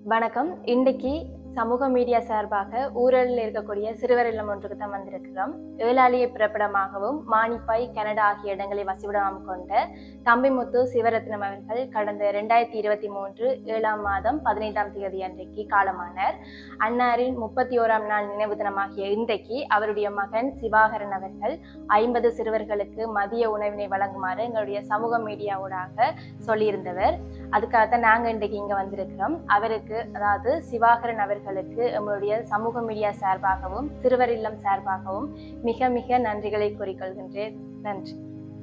வணக்கம் இன்றைக்கு சமூக மீடியா சார்பாக ஊழலில் இருக்கக்கூடிய சிறுவர் இல்லம் ஒன்றுக்கு தான் வந்திருக்கிறோம் ஏழாளியை பிறப்பிடமாகவும் மானிப்பாய் கனடா ஆகிய இடங்களை வசிப்பிடமாக கொண்ட தம்பிமுத்து சிவரத்னம் அவர்கள் கடந்த ரெண்டாயிரத்தி இருபத்தி மூன்று ஏழாம் மாதம் பதினைந்தாம் தேதி அன்றைக்கு காலமானார் அன்னாரின் முப்பத்தி ஓராம் நாள் நினைவு தினமாகிய இன்றைக்கு அவருடைய மகன் சிவாகரன் அவர்கள் ஐம்பது சிறுவர்களுக்கு மதிய உணவினை வழங்குமாறு எங்களுடைய சமூக மீடியாவோடாக சொல்லியிருந்தவர் அதுக்காகத்தான் நாங்கள் இன்றைக்கு இங்கே வந்திருக்கிறோம் அவருக்கு அதாவது சிவாகரன் அவர்களுக்கு நம்மளுடைய சமூக மீடியா சார்பாகவும் சிறுவர் இல்லம் சார்பாகவும் மிக மிக நன்றிகளை கூறிக்கொள்கின்றேன் நன்றி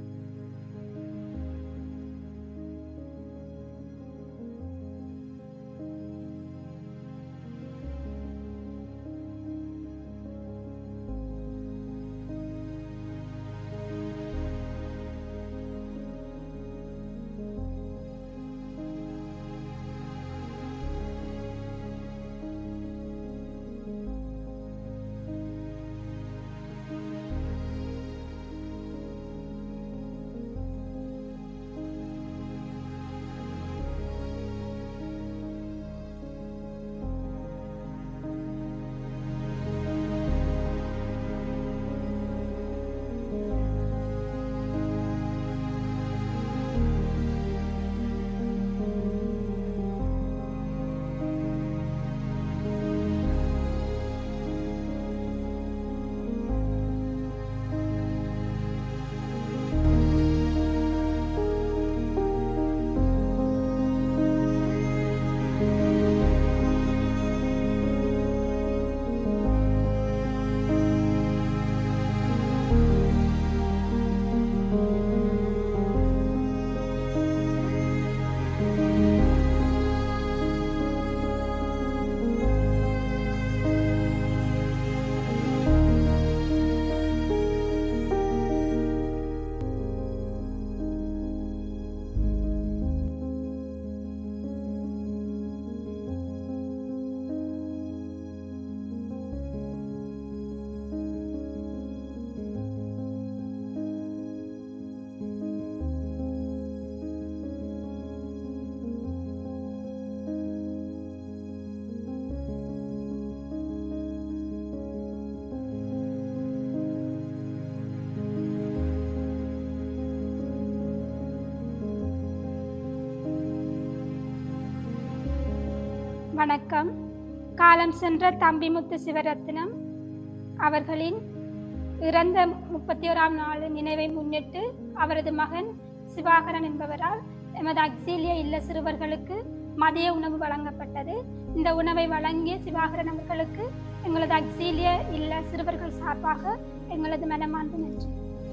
வணக்கம் காலம் சென்ற தம்பிமுத்து சிவரத்னம் அவர்களின் இறந்த முப்பத்தி ஓராம் நாள் நினைவை முன்னிட்டு அவரது மகன் சிவாகரன் என்பவரால் எமது அக்சீலிய இல்ல சிறுவர்களுக்கு மதிய உணவு வழங்கப்பட்டது இந்த உணவை வழங்கிய சிவாகரன் அவர்களுக்கு எங்களது அக்சீலிய இல்ல சிறுவர்கள் சார்பாக எங்களது மனமார்ந்த நன்றி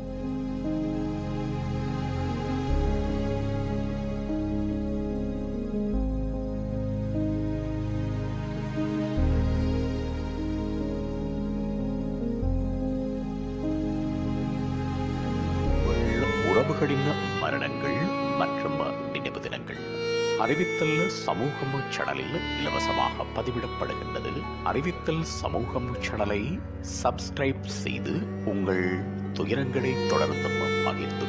உள்ள உறவுகளின் மரணங்கள் மற்றும் நினைவு தினங்கள் அறிவித்தல் சமூகம் சேனலில் இலவசமாக பதிவிடப்படுகின்றது அறிவித்தல் சமூகம் சேனலை சப்ஸ்கிரைப் செய்து உங்கள் துயரங்களை தொடர்ந்து பகிர்ந்து